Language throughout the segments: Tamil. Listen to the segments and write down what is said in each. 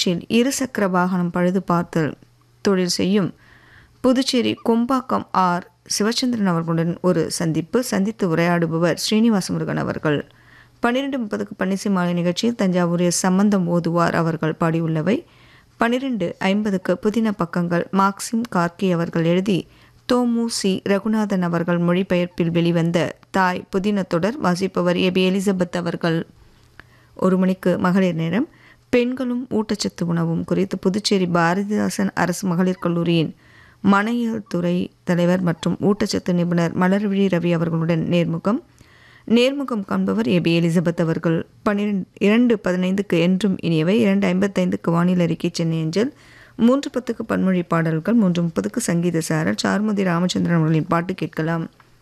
நிகழ்ச்சியில் இருசக்கர வாகனம் பழுது பார்த்தல் தொழில் செய்யும் புதுச்சேரி கொம்பாக்கம் ஆர் சிவச்சந்திரன் அவர்களுடன் ஒரு சந்திப்பு சந்தித்து உரையாடுபவர் ஸ்ரீனிவாச முருகன் அவர்கள் பன்னிரெண்டு முப்பதுக்கு பன்னிசை மாலை நிகழ்ச்சியில் தஞ்சாவூரில் சம்பந்தம் ஓதுவார் அவர்கள் பாடியுள்ளவை பன்னிரெண்டு ஐம்பதுக்கு புதின பக்கங்கள் மார்க்சிம் கார்கி அவர்கள் எழுதி தோமு சி ரகுநாதன் அவர்கள் மொழிபெயர்ப்பில் வெளிவந்த தாய் புதின தொடர் வாசிப்பவர் ஏபி எலிசபெத் அவர்கள் ஒரு மணிக்கு மகளிர் நேரம் பெண்களும் ஊட்டச்சத்து உணவும் குறித்து புதுச்சேரி பாரதிதாசன் அரசு மகளிர் கல்லூரியின் மனையியல் துறை தலைவர் மற்றும் ஊட்டச்சத்து நிபுணர் மலர்விழி ரவி அவர்களுடன் நேர்முகம் நேர்முகம் காண்பவர் ஏபி எலிசபெத் அவர்கள் பன்னிரெண்டு இரண்டு பதினைந்துக்கு என்றும் இனியவை இரண்டு ஐம்பத்தைந்துக்கு வானிலை அறிக்கை சென்னை அஞ்சல் மூன்று பத்துக்கு பன்மொழி பாடல்கள் மூன்று முப்பதுக்கு சங்கீத சாரல் சார்மதி ராமச்சந்திரன் அவர்களின் பாட்டு கேட்கலாம்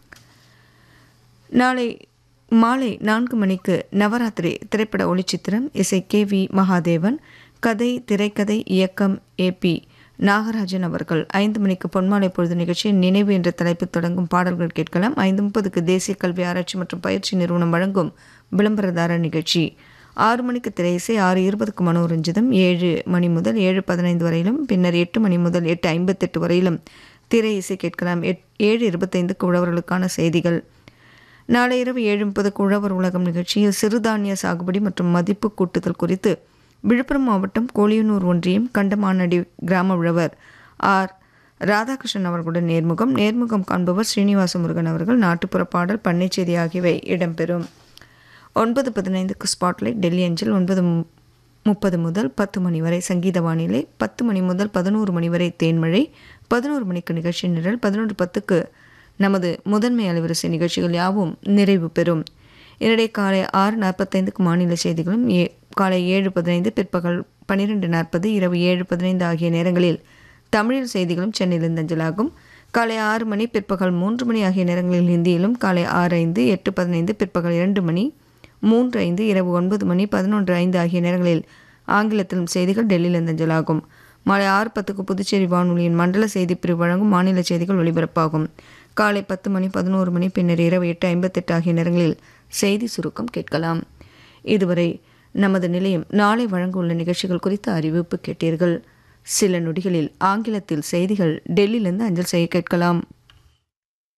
நாளை மாலை நான்கு மணிக்கு நவராத்திரி திரைப்பட ஒளிச்சித்திரம் இசை கே வி மகாதேவன் கதை திரைக்கதை இயக்கம் ஏபி நாகராஜன் அவர்கள் ஐந்து மணிக்கு பொன்மாலை பொழுது நிகழ்ச்சியில் நினைவு என்ற தலைப்பில் தொடங்கும் பாடல்கள் கேட்கலாம் ஐந்து முப்பதுக்கு தேசிய கல்வி ஆராய்ச்சி மற்றும் பயிற்சி நிறுவனம் வழங்கும் விளம்பரதார நிகழ்ச்சி ஆறு மணிக்கு திரையிசை ஆறு இருபதுக்கு மனோரஞ்சிதம் ஏழு மணி முதல் ஏழு பதினைந்து வரையிலும் பின்னர் எட்டு மணி முதல் எட்டு ஐம்பத்தெட்டு வரையிலும் திரை இசை கேட்கலாம் எட் ஏழு இருபத்தைந்துக்கு உழவர்களுக்கான செய்திகள் நாளை இரவு ஏழு முப்பதுக்கு உழவர் உலகம் நிகழ்ச்சியில் சிறுதானிய சாகுபடி மற்றும் மதிப்பு கூட்டுதல் குறித்து விழுப்புரம் மாவட்டம் கோழியனூர் ஒன்றியம் கண்டமானடி கிராம உழவர் ஆர் ராதாகிருஷ்ணன் அவர்களுடன் நேர்முகம் நேர்முகம் காண்பவர் ஸ்ரீனிவாச முருகன் அவர்கள் நாட்டுப்புற பாடல் பண்ணைச்செய்தி ஆகியவை இடம்பெறும் ஒன்பது பதினைந்துக்கு ஸ்பாட்லைட் டெல்லி அஞ்சல் ஒன்பது மு- முப்பது முதல் பத்து மணி வரை சங்கீத வானிலை பத்து மணி முதல் பதினோரு மணி வரை தேன்மழை பதினோரு மணிக்கு நிகழ்ச்சி நிரல் பதினொன்று பத்துக்கு நமது முதன்மை அலைவரிசை நிகழ்ச்சிகள் யாவும் நிறைவு பெறும் இதனிடையே காலை ஆறு நாற்பத்தைந்துக்கு மாநில செய்திகளும் ஏ காலை ஏழு பதினைந்து பிற்பகல் பன்னிரெண்டு நாற்பது இரவு ஏழு பதினைந்து ஆகிய நேரங்களில் தமிழில் செய்திகளும் சென்னையிலிருந்து அஞ்சலாகும் காலை ஆறு மணி பிற்பகல் மூன்று மணி ஆகிய நேரங்களில் ஹிந்தியிலும் காலை ஆறு ஐந்து எட்டு பதினைந்து பிற்பகல் இரண்டு மணி மூன்று ஐந்து இரவு ஒன்பது மணி பதினொன்று ஐந்து ஆகிய நேரங்களில் ஆங்கிலத்திலும் செய்திகள் டெல்லியிலிருந்து அஞ்சலாகும் மாலை ஆறு பத்துக்கு புதுச்சேரி வானொலியின் மண்டல செய்திப் பிரிவு வழங்கும் மாநில செய்திகள் ஒலிபரப்பாகும் காலை பத்து மணி பதினோரு மணி பின்னர் இரவு எட்டு ஐம்பத்தெட்டு ஆகிய நேரங்களில் செய்தி சுருக்கம் கேட்கலாம் இதுவரை நமது நிலையம் நாளை வழங்க உள்ள நிகழ்ச்சிகள் குறித்த அறிவிப்பு கேட்டீர்கள் சில நொடிகளில் ஆங்கிலத்தில் செய்திகள் டெல்லியிலிருந்து அஞ்சல் செய்ய கேட்கலாம்